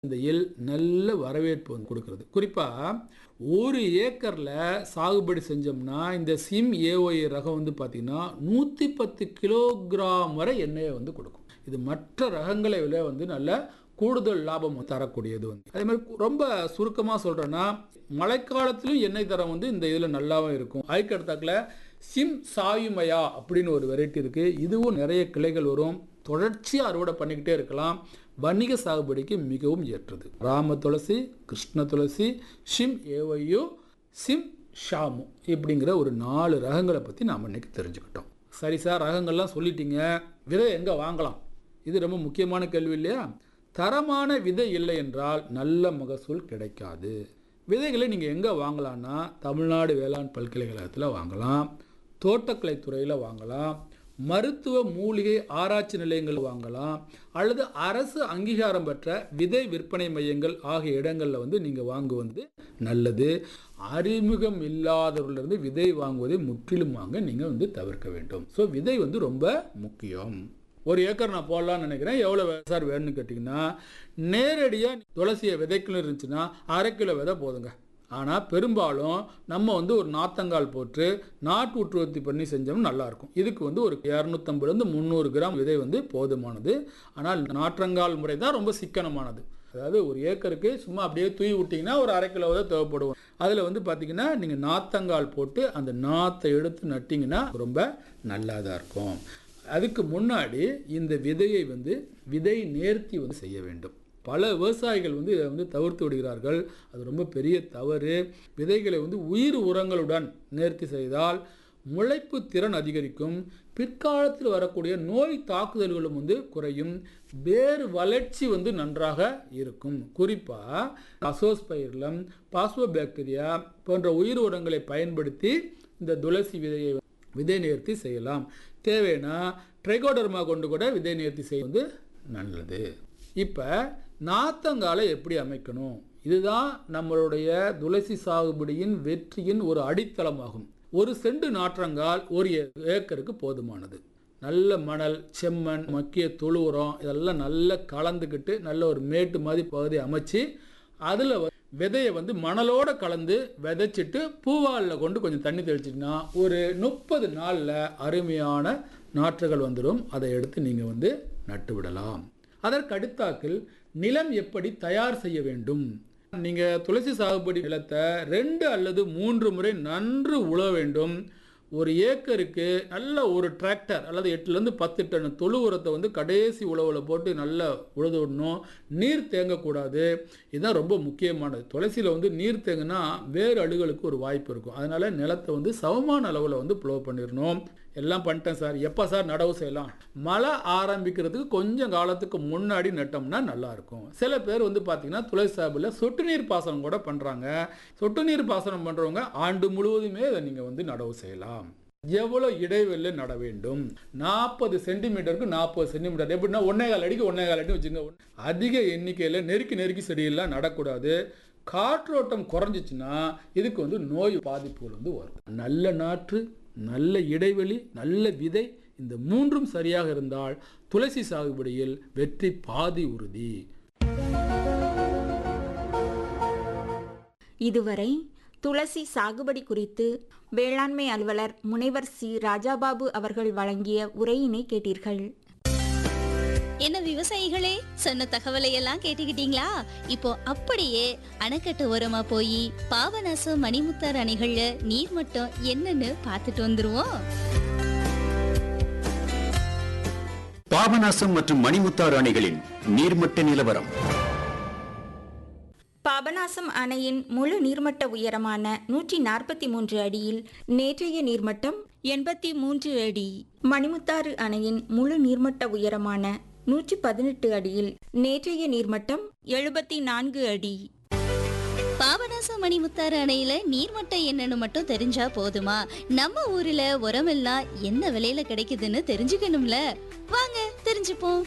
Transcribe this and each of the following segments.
இந்த எள் நல்ல வரவேற்பு வந்து கொடுக்கறது குறிப்பாக ஒரு ஏக்கரில் சாகுபடி செஞ்சோம்னா இந்த சிம் ஏஓஏ ரகம் வந்து பார்த்திங்கன்னா நூற்றி பத்து கிலோகிராம் வரை எண்ணெயை வந்து கொடுக்கும் இது மற்ற ரகங்களை விட வந்து நல்ல கூடுதல் லாபம் தரக்கூடியது வந்து அதே மாதிரி ரொம்ப சுருக்கமாக சொல்கிறேன்னா மழைக்காலத்திலும் எண்ணெய் தரம் வந்து இந்த இதில் நல்லாவும் இருக்கும் அதுக்கு அடுத்தாக்கில் சிம் சாயுமயா அப்படின்னு ஒரு வெரைட்டி இருக்குது இதுவும் நிறைய கிளைகள் வரும் தொடர்ச்சியாக அறுவடை பண்ணிக்கிட்டே இருக்கலாம் வணிக சாகுபடிக்கு மிகவும் ஏற்றது ராம துளசி கிருஷ்ண துளசி ஷிம் ஏவையோ சிம் ஷாமு இப்படிங்கிற ஒரு நாலு ரகங்களை பற்றி நாம் இன்னைக்கு தெரிஞ்சுக்கிட்டோம் சரி சார் ரகங்கள்லாம் சொல்லிட்டீங்க விதை எங்கே வாங்கலாம் இது ரொம்ப முக்கியமான கேள்வி இல்லையா தரமான விதை இல்லை என்றால் நல்ல மகசூல் கிடைக்காது விதைகளை நீங்கள் எங்கே வாங்கலாம்னா தமிழ்நாடு வேளாண் பல்கலைக்கழகத்தில் வாங்கலாம் தோட்டக்கலை துறையில் வாங்கலாம் மருத்துவ மூலிகை ஆராய்ச்சி நிலையங்கள் வாங்கலாம் அல்லது அரசு அங்கீகாரம் பெற்ற விதை விற்பனை மையங்கள் ஆகிய இடங்களில் வந்து நீங்கள் வாங்குவது நல்லது அறிமுகம் இல்லாதவர்களிருந்து விதை வாங்குவதை முற்றிலுமாக நீங்கள் வந்து தவிர்க்க வேண்டும் ஸோ விதை வந்து ரொம்ப முக்கியம் ஒரு ஏக்கர் நான் போடலாம்னு நினைக்கிறேன் எவ்வளோ சார் வேணும்னு கேட்டிங்கன்னா நேரடியாக துளசியை விதைக்கணும் இருந்துச்சுன்னா அரை கிலோ விதை போதுங்க ஆனால் பெரும்பாலும் நம்ம வந்து ஒரு நாத்தங்கால் போட்டு நாட்டு உற்பத்தி பண்ணி செஞ்சோம்னா நல்லாயிருக்கும் இதுக்கு வந்து ஒரு இரநூத்தம்பதுலேருந்து முந்நூறு கிராம் விதை வந்து போதுமானது ஆனால் நாற்றங்கால் முறை தான் ரொம்ப சிக்கனமானது அதாவது ஒரு ஏக்கருக்கு சும்மா அப்படியே தூவி விட்டிங்கன்னா ஒரு அரை கிலோ தான் தேவைப்படும் அதில் வந்து பார்த்திங்கன்னா நீங்கள் நாத்தங்கால் போட்டு அந்த நாத்தை எடுத்து நட்டிங்கன்னா ரொம்ப நல்லா தான் இருக்கும் அதுக்கு முன்னாடி இந்த விதையை வந்து விதை நேர்த்தி வந்து செய்ய வேண்டும் பல விவசாயிகள் வந்து இதை வந்து தவிர்த்து விடுகிறார்கள் அது ரொம்ப பெரிய தவறு விதைகளை வந்து உயிர் உரங்களுடன் நேர்த்தி செய்தால் முளைப்பு திறன் அதிகரிக்கும் பிற்காலத்தில் வரக்கூடிய நோய் தாக்குதல்களும் வந்து குறையும் வேறு வளர்ச்சி வந்து நன்றாக இருக்கும் குறிப்பாக அசோஸ்பைர்லம் பாஸ்போபாக்டீரியா போன்ற உயிர் உரங்களை பயன்படுத்தி இந்த துளசி விதையை விதை நேர்த்தி செய்யலாம் தேவைன்னா ட்ரைகோடர்மா கொண்டு கூட விதை நேர்த்தி செய்ய வந்து நல்லது இப்போ நாத்தங்காலை எப்படி அமைக்கணும் இதுதான் நம்மளுடைய துளசி சாகுபடியின் வெற்றியின் ஒரு அடித்தளமாகும் ஒரு செண்டு நாற்றங்கால் ஒரு ஏக்கருக்கு போதுமானது நல்ல மணல் செம்மண் மக்கிய தொழு உரம் இதெல்லாம் நல்லா கலந்துக்கிட்டு நல்ல ஒரு மேட்டு மாதிரி பகுதி அமைச்சு அதில் விதையை வந்து மணலோட கலந்து விதைச்சிட்டு பூவாலில் கொண்டு கொஞ்சம் தண்ணி தெளிச்சிட்டிங்கன்னா ஒரு முப்பது நாளில் அருமையான நாற்றுகள் வந்துடும் அதை எடுத்து நீங்கள் வந்து நட்டு விடலாம் அதற்கு அடுத்தாக்கில் நிலம் எப்படி தயார் செய்ய வேண்டும் நீங்கள் துளசி சாகுபடி நிலத்தை ரெண்டு அல்லது மூன்று முறை நன்று உழ வேண்டும் ஒரு ஏக்கருக்கு நல்ல ஒரு டிராக்டர் அல்லது எட்டுலேருந்து பத்து டன் தொழு உரத்தை வந்து கடைசி உழவில் போட்டு நல்லா உழுது விடணும் நீர் தேங்கக்கூடாது இதுதான் ரொம்ப முக்கியமானது துளசியில் வந்து நீர் தேங்கினா வேறு அழுகளுக்கு ஒரு வாய்ப்பு இருக்கும் அதனால் நிலத்தை வந்து சமமான அளவில் வந்து ப்ளோ பண்ணிடணும் எல்லாம் பண்ணிட்டேன் சார் எப்போ சார் நடவு செய்யலாம் மழை ஆரம்பிக்கிறதுக்கு கொஞ்சம் காலத்துக்கு முன்னாடி நட்டோம்னா நல்லாயிருக்கும் சில பேர் வந்து பார்த்திங்கன்னா துளசி சாப்பில் சொட்டு நீர் பாசனம் கூட பண்ணுறாங்க சொட்டு நீர் பாசனம் பண்ணுறவங்க ஆண்டு முழுவதுமே இதை நீங்கள் வந்து நடவு செய்யலாம் எவ்வளோ இடைவெளியில் நட வேண்டும் நாற்பது சென்டிமீட்டருக்கு நாற்பது சென்டிமீட்டர் எப்படின்னா ஒன்னே கால் அடிக்கு ஒன்னே கால் அடி வச்சுங்க அதிக எண்ணிக்கையில் நெருக்கி நெருக்கி செடியெல்லாம் நடக்கூடாது காற்றோட்டம் குறைஞ்சிச்சுன்னா இதுக்கு வந்து நோய் பாதிப்புகள் வந்து வரும் நல்ல நாற்று நல்ல இடைவெளி நல்ல விதை இந்த மூன்றும் சரியாக இருந்தால் துளசி சாகுபடியில் வெற்றி பாதி உறுதி இதுவரை துளசி சாகுபடி குறித்து வேளாண்மை அலுவலர் முனைவர் சி ராஜாபாபு அவர்கள் வழங்கிய உரையினை கேட்டீர்கள் என்ன விவசாயிகளே சொன்ன தகவலை எல்லாம் கேட்டுக்கிட்டீங்களா இப்போ அப்படியே அணைக்கட்டு ஓரமா போய் பாபநாசம் மணிமுத்தார் அணைகள்ல நீர் மட்டம் என்னன்னு பார்த்துட்டு வந்துருவோம் பாபநாசம் மற்றும் மணிமுத்தாறு அணைகளின் நீர்மட்ட நிலவரம் பாபநாசம் அணையின் முழு நீர்மட்ட உயரமான நூற்றி நாற்பத்தி மூன்று அடியில் நேற்றைய நீர்மட்டம் எண்பத்தி மூன்று அடி மணிமுத்தாறு அணையின் முழு நீர்மட்ட உயரமான நூற்றி பதினெட்டு அடியில் நேற்றைய நீர்மட்டம் எழுபத்தி நான்கு அடி பாபநாசம் மணிமுத்தாறு அணையில நீர்மட்டம் என்னன்னு மட்டும் தெரிஞ்சா போதுமா நம்ம ஊர்ல உரமெல்லாம் என்ன விலையில கிடைக்குதுன்னு தெரிஞ்சுக்கணும்ல வாங்க தெரிஞ்சுப்போம்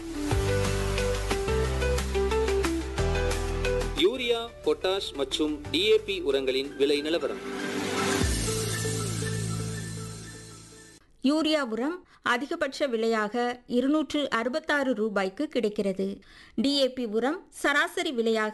யூரியா பொட்டாஷ் மற்றும் டிஏபி உரங்களின் விலை நிலவரம் யூரியா உரம் அதிகபட்ச விலையாக இருநூற்று அறுபத்தாறு ரூபாய்க்கு கிடைக்கிறது டிஏபி உரம் சராசரி விலையாக